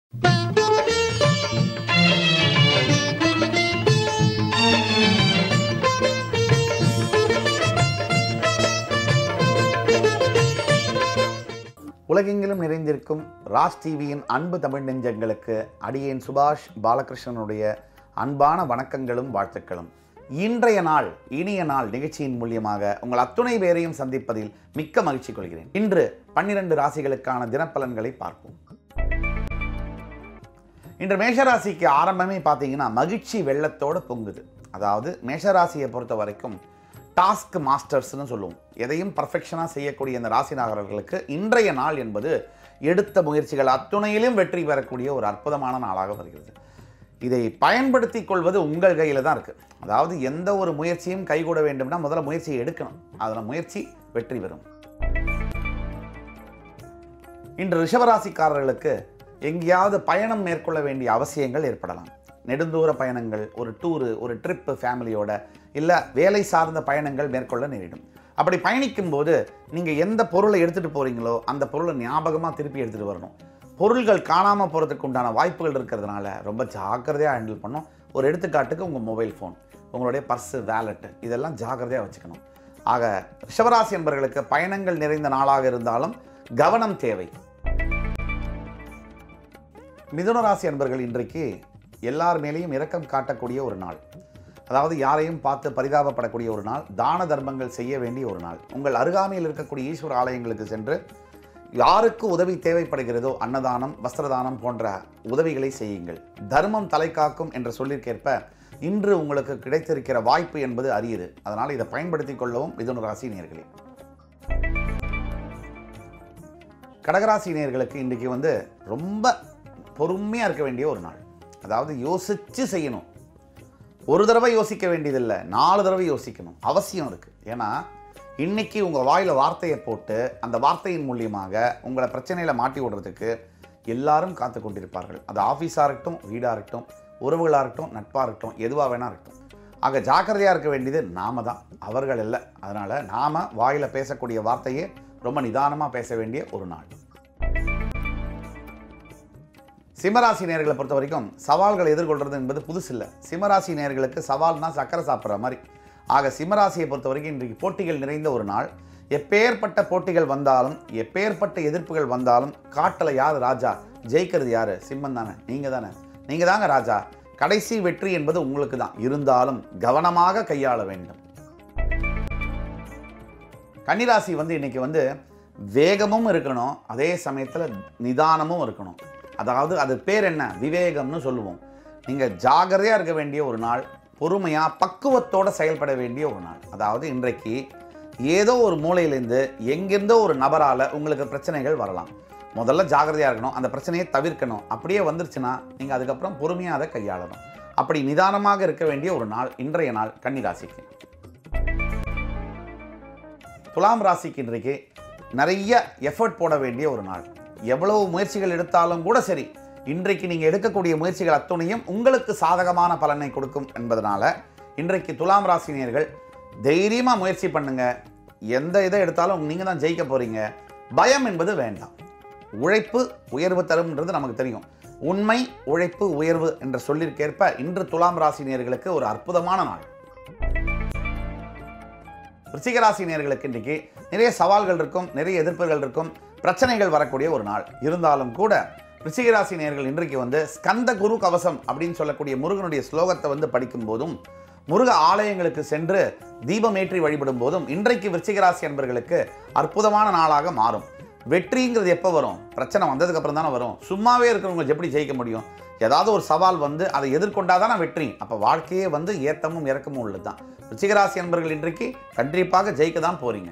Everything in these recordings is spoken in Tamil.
உலகெங்கிலும் நிறைந்திருக்கும் ராஜ் டிவியின் அன்பு தமிழ் நெஞ்சங்களுக்கு அடியேன் சுபாஷ் பாலகிருஷ்ணனுடைய அன்பான வணக்கங்களும் வாழ்த்துக்களும் இன்றைய நாள் இனிய நாள் நிகழ்ச்சியின் மூலியமாக உங்கள் அத்துணை பேரையும் சந்திப்பதில் மிக்க மகிழ்ச்சி கொள்கிறேன் இன்று பன்னிரண்டு ராசிகளுக்கான தினப்பலன்களை பார்ப்போம் இன்று மேஷராசிக்கு ஆரம்பமே பார்த்தீங்கன்னா மகிழ்ச்சி வெள்ளத்தோட பொங்குது அதாவது மேஷராசியை பொறுத்த வரைக்கும் டாஸ்க் மாஸ்டர்ஸ்னு சொல்லுவோம் எதையும் பர்ஃபெக்ஷனாக செய்யக்கூடிய இந்த ராசிநாகர்களுக்கு இன்றைய நாள் என்பது எடுத்த முயற்சிகள் அத்துணையிலும் வெற்றி பெறக்கூடிய ஒரு அற்புதமான நாளாக வருகிறது இதை பயன்படுத்தி கொள்வது உங்கள் கையில் தான் இருக்குது அதாவது எந்த ஒரு முயற்சியும் கைகூட வேண்டும்னா முதல்ல முயற்சியை எடுக்கணும் அதில் முயற்சி வெற்றி பெறும் இன்று ரிஷபராசிக்காரர்களுக்கு எங்கேயாவது பயணம் மேற்கொள்ள வேண்டிய அவசியங்கள் ஏற்படலாம் நெடுந்தூர பயணங்கள் ஒரு டூரு ஒரு ட்ரிப்பு ஃபேமிலியோட இல்லை வேலை சார்ந்த பயணங்கள் மேற்கொள்ள நேரிடும் அப்படி பயணிக்கும் போது நீங்கள் எந்த பொருளை எடுத்துகிட்டு போகிறீங்களோ அந்த பொருளை ஞாபகமாக திருப்பி எடுத்துகிட்டு வரணும் பொருள்கள் காணாமல் போகிறதுக்கு உண்டான வாய்ப்புகள் இருக்கிறதுனால ரொம்ப ஜாக்கிரதையாக ஹேண்டில் பண்ணும் ஒரு எடுத்துக்காட்டுக்கு உங்கள் மொபைல் ஃபோன் உங்களுடைய பர்ஸு வேலெட்டு இதெல்லாம் ஜாக்கிரதையாக வச்சுக்கணும் ஆக ரிஷபராசி என்பவர்களுக்கு பயணங்கள் நிறைந்த நாளாக இருந்தாலும் கவனம் தேவை மிதுன ராசி அன்பர்கள் இன்றைக்கு எல்லார் மேலேயும் இரக்கம் காட்டக்கூடிய ஒரு நாள் அதாவது யாரையும் பார்த்து பரிதாபப்படக்கூடிய ஒரு நாள் தான தர்மங்கள் செய்ய வேண்டிய ஒரு நாள் உங்கள் அருகாமையில் இருக்கக்கூடிய ஈஸ்வர ஆலயங்களுக்கு சென்று யாருக்கு உதவி தேவைப்படுகிறதோ அன்னதானம் வஸ்திரதானம் போன்ற உதவிகளை செய்யுங்கள் தர்மம் தலை காக்கும் என்ற சொல்லிற்கேற்ப இன்று உங்களுக்கு கிடைத்திருக்கிற வாய்ப்பு என்பது அரியது அதனால் இதை பயன்படுத்திக் கொள்ளவும் மிதுன ராசி நேர்களே கடகராசி நேர்களுக்கு இன்றைக்கி வந்து ரொம்ப பொறுமையாக இருக்க வேண்டிய ஒரு நாள் அதாவது யோசித்து செய்யணும் ஒரு தடவை யோசிக்க வேண்டியதில்லை நாலு தடவை யோசிக்கணும் அவசியம் இருக்குது ஏன்னா இன்னைக்கு உங்கள் வாயில் வார்த்தையை போட்டு அந்த வார்த்தையின் மூலியமாக உங்களை பிரச்சனையில் மாட்டி விடுறதுக்கு எல்லாரும் காத்து கொண்டிருப்பார்கள் அது ஆஃபீஸாக இருக்கட்டும் வீடாக இருக்கட்டும் உறவுகளாக இருக்கட்டும் நட்பாக இருக்கட்டும் எதுவாக வேணா இருக்கட்டும் ஆக ஜாக்கிரதையாக இருக்க வேண்டியது நாம தான் அவர்கள் இல்லை அதனால் நாம் வாயில் பேசக்கூடிய வார்த்தையே ரொம்ப நிதானமாக பேச வேண்டிய ஒரு நாள் சிம்மராசி நேர்களை பொறுத்த வரைக்கும் சவால்களை எதிர்கொள்றது என்பது புதுசு இல்லை சிம்மராசி நேர்களுக்கு சவால்னா சக்கரை சாப்பிட்ற மாதிரி ஆக சிம்மராசியை பொறுத்த வரைக்கும் இன்றைக்கு போட்டிகள் நிறைந்த ஒரு நாள் எப்பேற்பட்ட போட்டிகள் வந்தாலும் எப்பேற்பட்ட எதிர்ப்புகள் வந்தாலும் காட்டில் யார் ராஜா ஜெயிக்கிறது யாரு சிம்மன் தானே நீங்கள் தானே நீங்கள் தாங்க ராஜா கடைசி வெற்றி என்பது உங்களுக்கு தான் இருந்தாலும் கவனமாக கையாள வேண்டும் கன்னிராசி வந்து இன்னைக்கு வந்து வேகமும் இருக்கணும் அதே சமயத்தில் நிதானமும் இருக்கணும் அதாவது அது பேர் என்ன விவேகம்னு சொல்லுவோம் நீங்கள் ஜாகிரதையாக இருக்க வேண்டிய ஒரு நாள் பொறுமையாக பக்குவத்தோடு செயல்பட வேண்டிய ஒரு நாள் அதாவது இன்றைக்கு ஏதோ ஒரு மூலையிலேருந்து எங்கேருந்தோ ஒரு நபரால் உங்களுக்கு பிரச்சனைகள் வரலாம் முதல்ல ஜாகிரதையாக இருக்கணும் அந்த பிரச்சனையை தவிர்க்கணும் அப்படியே வந்துருச்சுன்னா நீங்கள் அதுக்கப்புறம் பொறுமையாக அதை கையாளணும் அப்படி நிதானமாக இருக்க வேண்டிய ஒரு நாள் இன்றைய நாள் கன்னிராசிக்கு துலாம் ராசிக்கு இன்றைக்கு நிறைய எஃபர்ட் போட வேண்டிய ஒரு நாள் எவ்வளவு முயற்சிகள் எடுத்தாலும் கூட சரி இன்றைக்கு நீங்கள் எடுக்கக்கூடிய முயற்சிகள் அத்துணையும் உங்களுக்கு சாதகமான பலனை கொடுக்கும் என்பதனால இன்றைக்கு துலாம் ராசினியர்கள் தைரியமாக முயற்சி பண்ணுங்க எந்த இதை எடுத்தாலும் நீங்கள் தான் ஜெயிக்க போறீங்க பயம் என்பது வேண்டாம் உழைப்பு உயர்வு தரும்ன்றது நமக்கு தெரியும் உண்மை உழைப்பு உயர்வு என்ற சொல்லிற்கேற்ப இன்று துலாம் ராசினியர்களுக்கு ஒரு அற்புதமான நாள் ரிச்சிகராசி நேர்களுக்கு இன்றைக்கு நிறைய சவால்கள் இருக்கும் நிறைய எதிர்ப்புகள் இருக்கும் பிரச்சனைகள் வரக்கூடிய ஒரு நாள் இருந்தாலும் கூட ரிச்சிகராசி நேர்கள் இன்றைக்கு வந்து ஸ்கந்த குரு கவசம் அப்படின்னு சொல்லக்கூடிய முருகனுடைய ஸ்லோகத்தை வந்து படிக்கும் போதும் முருக ஆலயங்களுக்கு சென்று தீபமேற்றி வழிபடும் போதும் இன்றைக்கு விருச்சிகராசி என்பர்களுக்கு அற்புதமான நாளாக மாறும் வெற்றிங்கிறது எப்போ வரும் பிரச்சனை வந்ததுக்கு அப்புறம் தானே வரும் சும்மாவே இருக்கிறவங்க எப்படி ஜெயிக்க முடியும் ஏதாவது ஒரு சவால் வந்து அதை எதிர்கொண்டாதானே வெற்றி அப்போ வாழ்க்கையே வந்து ஏத்தமும் இறக்கமும் உள்ளது தான் ரிச்சிகராசி என்பர்கள் இன்றைக்கு கண்டிப்பாக ஜெயிக்க தான் போறீங்க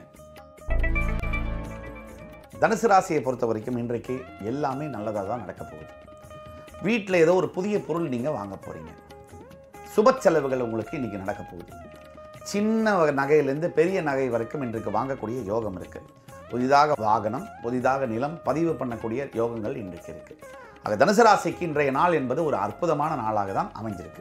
தனுசு ராசியை பொறுத்த வரைக்கும் இன்றைக்கு எல்லாமே நல்லதாக தான் நடக்க போகுது வீட்டில் ஏதோ ஒரு புதிய பொருள் நீங்கள் வாங்க போகிறீங்க சுப செலவுகள் உங்களுக்கு இன்றைக்கி நடக்க போகுது சின்ன வகை நகையிலேருந்து பெரிய நகை வரைக்கும் இன்றைக்கு வாங்கக்கூடிய யோகம் இருக்குது புதிதாக வாகனம் புதிதாக நிலம் பதிவு பண்ணக்கூடிய யோகங்கள் இன்றைக்கு இருக்குது ஆக தனுசு ராசிக்கு இன்றைய நாள் என்பது ஒரு அற்புதமான நாளாக தான் அமைஞ்சிருக்கு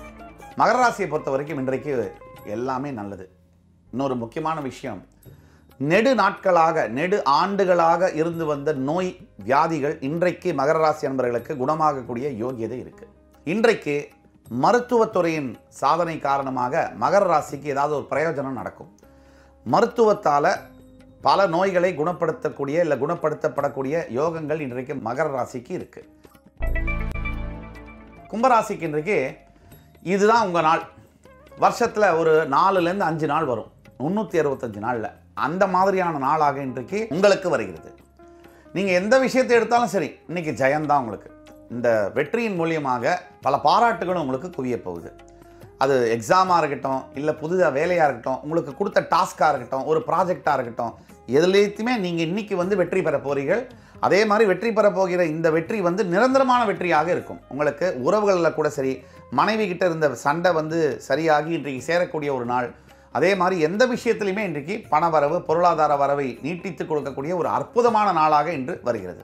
மகர ராசியை பொறுத்த வரைக்கும் இன்றைக்கு எல்லாமே நல்லது இன்னொரு முக்கியமான விஷயம் நெடு நாட்களாக நெடு ஆண்டுகளாக இருந்து வந்த நோய் வியாதிகள் இன்றைக்கு மகர ராசி அன்பர்களுக்கு குணமாகக்கூடிய யோகியதை இருக்கு இன்றைக்கு மருத்துவத்துறையின் சாதனை காரணமாக மகர ராசிக்கு ஏதாவது ஒரு பிரயோஜனம் நடக்கும் மருத்துவத்தால் பல நோய்களை குணப்படுத்தக்கூடிய இல்லை குணப்படுத்தப்படக்கூடிய யோகங்கள் இன்றைக்கு மகர ராசிக்கு இருக்கு கும்பராசிக்கு இன்றைக்கு இதுதான் உங்கள் நாள் வருஷத்தில் ஒரு நாலுலேருந்து அஞ்சு நாள் வரும் முந்நூற்றி அறுபத்தஞ்சு நாளில் அந்த மாதிரியான நாளாக இன்றைக்கு உங்களுக்கு வருகிறது நீங்கள் எந்த விஷயத்தை எடுத்தாலும் சரி இன்னைக்கு ஜெயம்தான் உங்களுக்கு இந்த வெற்றியின் மூலியமாக பல பாராட்டுகளும் உங்களுக்கு குவிய போகுது அது எக்ஸாமாக இருக்கட்டும் இல்லை புதுதாக வேலையாக இருக்கட்டும் உங்களுக்கு கொடுத்த டாஸ்காக இருக்கட்டும் ஒரு ப்ராஜெக்டாக இருக்கட்டும் எதுலேயுமே நீங்கள் இன்னைக்கு வந்து வெற்றி பெற போறீர்கள் அதே மாதிரி வெற்றி பெற போகிற இந்த வெற்றி வந்து நிரந்தரமான வெற்றியாக இருக்கும் உங்களுக்கு உறவுகளில் கூட சரி மனைவி கிட்ட இருந்த சண்டை வந்து சரியாகி இன்றைக்கு சேரக்கூடிய ஒரு நாள் அதே மாதிரி எந்த விஷயத்திலையுமே இன்றைக்கு பண வரவு பொருளாதார வரவை நீட்டித்து கொடுக்கக்கூடிய ஒரு அற்புதமான நாளாக இன்று வருகிறது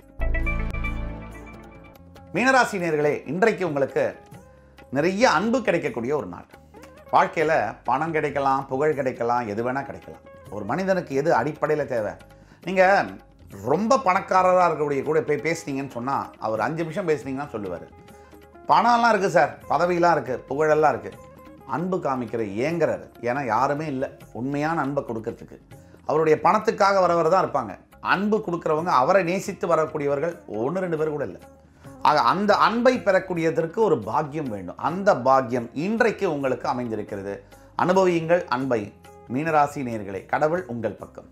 மீனராசி நேர்களே இன்றைக்கு உங்களுக்கு நிறைய அன்பு கிடைக்கக்கூடிய ஒரு நாள் வாழ்க்கையில் பணம் கிடைக்கலாம் புகழ் கிடைக்கலாம் எது வேணால் கிடைக்கலாம் ஒரு மனிதனுக்கு எது அடிப்படையில் தேவை நீங்கள் ரொம்ப பணக்காரராக இருக்கக்கூடிய கூட போய் பேசுனீங்கன்னு சொன்னால் அவர் அஞ்சு நிமிஷம் பேசுனீங்கன்னா சொல்லுவார் பணம்லாம் இருக்குது சார் பதவியெல்லாம் இருக்குது புகழெல்லாம் இருக்குது அன்பு காமிக்கிற ஏங்குறாரு ஏன்னா யாருமே இல்லை உண்மையான அன்பை கொடுக்கறதுக்கு அவருடைய பணத்துக்காக வரவர் தான் இருப்பாங்க அன்பு கொடுக்குறவங்க அவரை நேசித்து வரக்கூடியவர்கள் ஒன்று ரெண்டு பேர் கூட இல்லை ஆக அந்த அன்பை பெறக்கூடியதற்கு ஒரு பாக்கியம் வேண்டும் அந்த பாக்கியம் இன்றைக்கு உங்களுக்கு அமைந்திருக்கிறது அனுபவியுங்கள் அன்பை மீனராசி நேயர்களே கடவுள் உங்கள் பக்கம்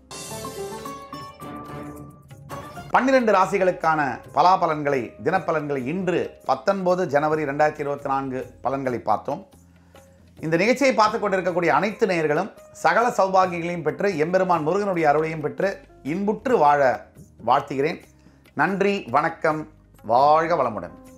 பன்னிரண்டு ராசிகளுக்கான பலாபலன்களை தினப்பலன்களை இன்று பத்தொன்பது ஜனவரி ரெண்டாயிரத்தி இருபத்தி நான்கு பலன்களை பார்த்தோம் இந்த நிகழ்ச்சியை பார்த்து கொண்டிருக்கக்கூடிய அனைத்து நேயர்களும் சகல சௌபாகியங்களையும் பெற்று எம்பெருமான் முருகனுடைய அருளையும் பெற்று இன்புற்று வாழ வாழ்த்துகிறேன் நன்றி வணக்கம் வாழ்க வளமுடன்